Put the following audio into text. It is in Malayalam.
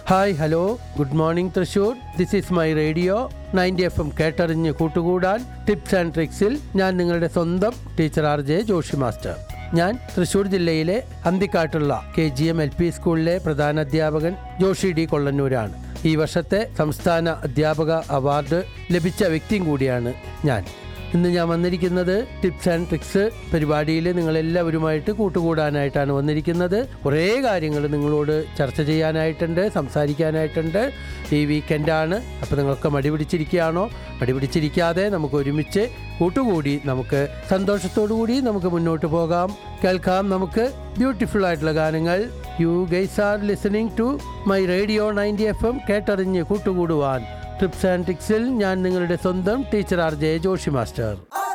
hi hello good morning Thrissur this is my radio ninety F M കേട്ടറിഞ്ഞ് കൂട്ടുകൂടാൻ ടിപ്സ് ആൻഡ് ട്രിക്സിൽ ഞാൻ നിങ്ങളുടെ സ്വന്തം teacher R J Joshi master ഞാൻ തൃശൂർ ജില്ലയിലെ അന്തിക്കാട്ടുള്ള K G M L P സ്കൂളിലെ പ്രധാന അധ്യാപകൻ ജോഷി ഡി കൊള്ളന്നൂരാണ് ഈ വർഷത്തെ സംസ്ഥാന അധ്യാപക അവാർഡ് ലഭിച്ച വ്യക്തിയും കൂടിയാണ് ഞാൻ ഇന്ന് ഞാൻ വന്നിരിക്കുന്നത് ടിപ്സ് ആൻഡ് ട്രിക്സ് പരിപാടിയിൽ നിങ്ങളെല്ലാവരുമായിട്ട് കൂട്ടുകൂടാനായിട്ടാണ് വന്നിരിക്കുന്നത് കുറേ കാര്യങ്ങൾ നിങ്ങളോട് ചർച്ച ചെയ്യാനായിട്ടുണ്ട് സംസാരിക്കാനായിട്ടുണ്ട് ഈ വീക്കെൻഡാണ് അപ്പോൾ നിങ്ങൾക്ക് മടി പിടിച്ചിരിക്കുകയാണോ മടി പിടിച്ചിരിക്കാതെ നമുക്ക് ഒരുമിച്ച് കൂട്ടുകൂടി നമുക്ക് സന്തോഷത്തോടു കൂടി നമുക്ക് മുന്നോട്ട് പോകാം കേൾക്കാം നമുക്ക് ബ്യൂട്ടിഫുൾ ആയിട്ടുള്ള ഗാനങ്ങൾ you guys are listening to my radio ninety F M കേട്ടറിഞ്ഞ് കൂട്ടുകൂടുവാൻ ട്രിപ്സ് ആൻഡ് ട്രിക്സിൽ ഞാൻ നിങ്ങളുടെ സ്വന്തം teacher R J Joshi master